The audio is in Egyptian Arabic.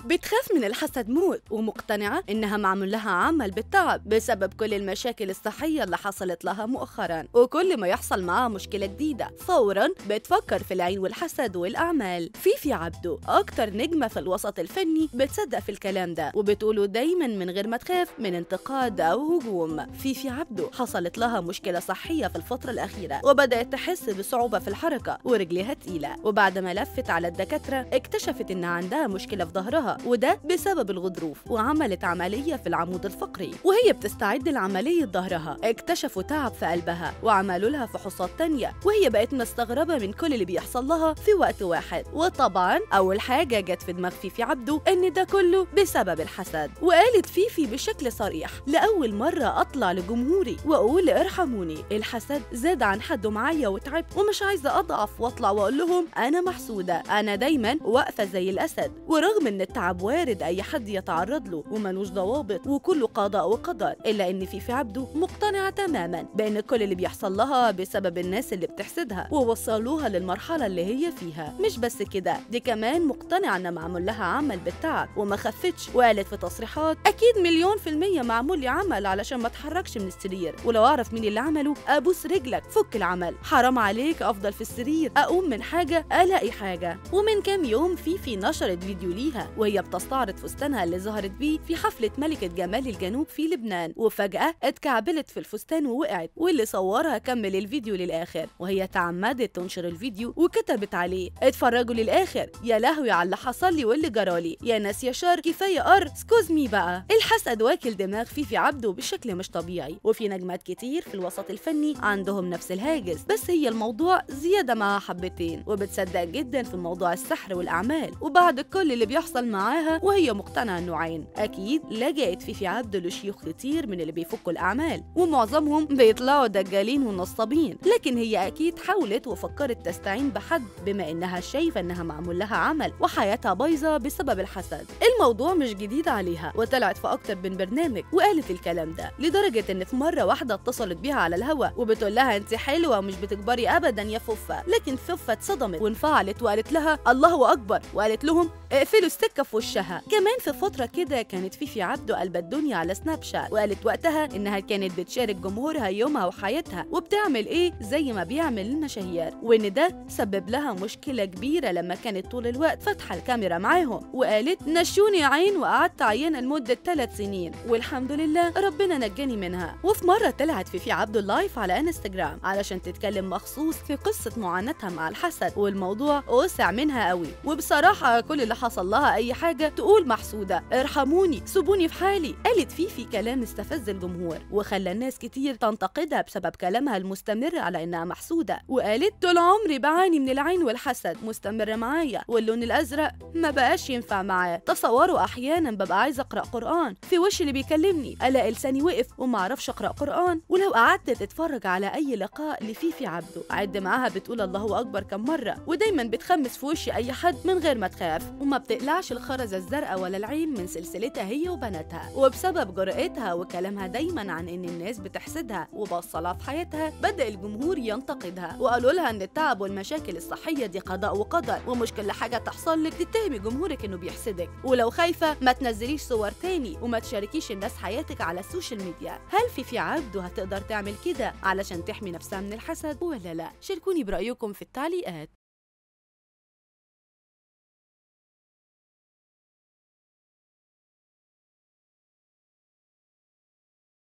بتخاف من الحسد موت ومقتنعة إنها معمول لها عمل بالتعب بسبب كل المشاكل الصحية اللي حصلت لها مؤخرا وكل ما يحصل معاها مشكلة جديدة فورا بتفكر في العين والحسد والأعمال فيفي عبده أكتر نجمة في الوسط الفني بتصدق في الكلام ده وبتقوله دايما من غير ما تخاف من انتقاد أو هجوم فيفي عبده حصلت لها مشكلة صحية في الفترة الأخيرة وبدأت تحس بصعوبة في الحركة ورجليها تقيلة وبعد ما لفت على الدكاترة اكتشفت إن عندها مشكلة في ظهرها وده بسبب الغضروف وعملت عملية في العمود الفقري وهي بتستعد لعملية ظهرها اكتشفوا تعب في قلبها وعملوا لها فحوصات تانية وهي بقت مستغربة من كل اللي بيحصل لها في وقت واحد وطبعا أول حاجة جت في دماغ فيفي عبده إن ده كله بسبب الحسد وقالت فيفي بشكل صريح لأول مرة أطلع لجمهوري وأقول ارحموني الحسد زاد عن حده معايا وتعبت ومش عايزة أضعف وأطلع وأقول لهم أنا محسودة أنا دايما واقفة زي الأسد ورغم إن التعب وارد أي حد يتعرض له وملوش ضوابط وكله قضاء وقدر إلا إن فيفي عبده مقتنعة تماما بأن كل اللي بيحصل لها بسبب الناس اللي بتحسدها ووصلوها للمرحلة اللي هي فيها مش بس كده دي كمان مقتنعة إن معمول لها عمل بالتعب وما خفتش وقالت في تصريحات أكيد مليون في المية معمول لي عمل علشان ما اتحركش من السرير ولو أعرف مين اللي عمله أبوس رجلك فك العمل حرام عليك أفضل في السرير أقوم من حاجة ألاقي حاجة ومن كام يوم فيفي نشرت فيديو ليها وهي بتستعرض فستانها اللي ظهرت بيه في حفلة ملكة جمال الجنوب في لبنان وفجأة اتكعبلت في الفستان ووقعت واللي صورها كمل الفيديو للآخر وهي تعمدت تنشر الفيديو وكتبت عليه اتفرجوا للآخر يا لهوي على اللي حصل لي واللي جرالي يا ناس يا شر كفاية قر سكوز مي بقى الحسد واكل دماغ فيفي عبده بشكل مش طبيعي وفي نجمات كتير في الوسط الفني عندهم نفس الهاجس بس هي الموضوع زيادة معاها حبتين وبتصدق جدا في موضوع السحر والأعمال وبعد كل اللي بيحصل معاها وهي مقتنعة إنه عين أكيد لجأت فيفي عبده لشيوخ كتير من اللي بيفكوا الأعمال ومعظمهم بيطلعوا دجالين ونصابين لكن هي أكيد حاولت وفكرت تستعين بحد بما إنها شايفة إنها معمول لها عمل وحياتها بايظة بسبب الحسد الموضوع مش جديد عليها وطلعت في أكتر من برنامج وقالت الكلام ده لدرجة إن في مرة واحدة اتصلت بيها على الهوا وبتقول لها أنت حلوة ومش بتكبري أبدا يا فوفة لكن فوفة اتصدمت وانفعلت وقالت لها الله أكبر وقالت لهم اقفلوا السكة في وشها كمان في فترة كده كانت فيفي عبده قلب الدنيا على سناب شات وقالت وقتها إنها كانت بتشارك جمهورها يومها وحياتها وبتعمل إيه زي ما بيعمل المشاهير وإن ده سبب لها مشكلة كبيرة لما كانت طول الوقت فاتحة الكاميرا معاهم وقالت نشوني عين وقعدت عيانة لمدة ثلاث سنين والحمد لله ربنا نجاني منها وفي مرة طلعت فيفي عبده لايف على انستجرام علشان تتكلم مخصوص في قصة معاناتها مع الحسد والموضوع وسع منها قوي وبصراحة كل اللي حصل لها أي حاجة تقول محسودة ارحموني سيبوني في حالي قالت فيفي كلام استفز الجمهور وخلى الناس كتير تنتقدها بسبب كلامها المستمر على إنها محسودة وقالت طول عمري بعاني من العين والحسد مستمر معايا واللون الأزرق ما بقاش ينفع معاه تصوروا أحيانا ببقى عايزة أقرأ قرآن في وش اللي بيكلمني ألاقي لساني وقف وما أعرفش أقرأ قرآن ولو قعدت تتفرج على أي لقاء لفيفي عبده عد معاها بتقول الله أكبر كم مرة ودايما بتخمس في وش أي حد من غير ما تخاف وما بتقلعش الخرزة الزرقاء ولا العين من سلسلتها هي وبناتها وبسبب جرأتها وكلامها دايما عن إن الناس بتحسدها وبصلها في حياتها بدأ الجمهور ينتقدها وقالوا لها إن التعب والمشاكل الصحية دي قضاء وقدر ومش كل حاجة تحصل لك تتهمي جمهورك إنه بيحسدك ولو خايفة ما تنزليش صور تاني وما تشاركيش الناس حياتك على السوشيال ميديا هل فيفي عبده هتقدر تعمل كده علشان تحمي نفسها من الحسد ولا لا شاركوني برأيكم في التعليقات